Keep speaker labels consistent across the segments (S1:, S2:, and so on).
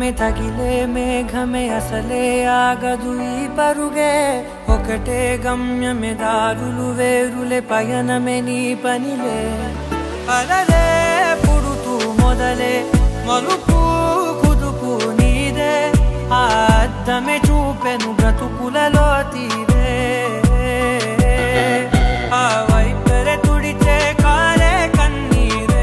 S1: వేగమే తగిలే మేఘమే అసలే ఆగదు ఈ పరుగే ఒకటే గమ్యమే దారులు వేరులే పయనమే నీ పనిలే అలలే పుడుతూ మొదలే మలుపు కుదుపు నీదే ఆ అద్దమే చూపెను బ్రతుకులలో తీరే ఆ వైపరే తుడిచే కాలే కన్నీరే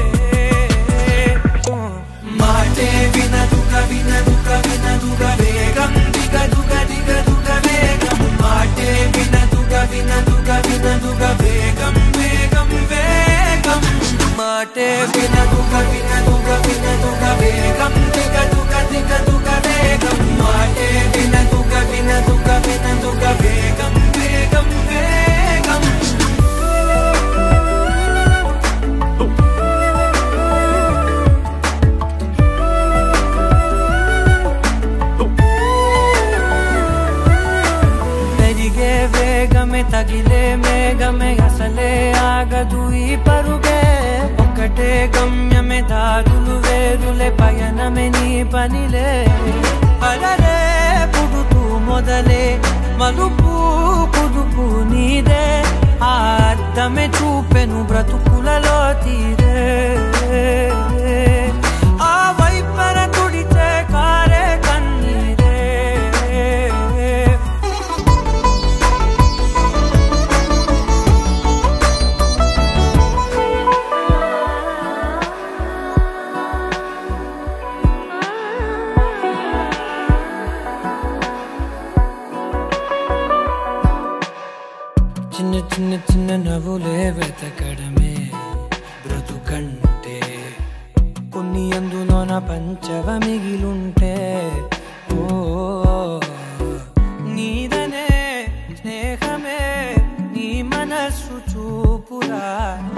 S1: మాటే వినదుగ వినదుగ వినదుగ వేగం దిగ దుగ దిగ దుగ వేగం మాటే వినదుగ వినదుగ వినదుగ వేగం వేగం వేగం మాటే వినదుగ వినదుగ వినదుగ వేగం దిగ దుగ దిగ దుగ వేగం మాటే వినదుగ వినదుగ వినదుగ వేగం వేగం వేగం పెరిగే వేగమే తగిలే మేఘమే అసలే ఆగదు ఈ పరుగే ఒకటే గమ్యమే దారులు వేరులే పయనమే నీ పనిలే అలలే పుడుతూ మొదలే మలుపు కుదుపు నీదే ఆ అద్దమే చూపెను బ్రతుకులలో తీరే ఆ వైపర తుడిచే కారే కన్నీరే చిన్న చిన్న చిన్న నవ్వులే వెతకడమే బ్రతుకంటే కొన్ని అందులోన పంచవ మిగిలుంటే ఓ నీదనే స్నేహమే నీ మనస్సు చూపురా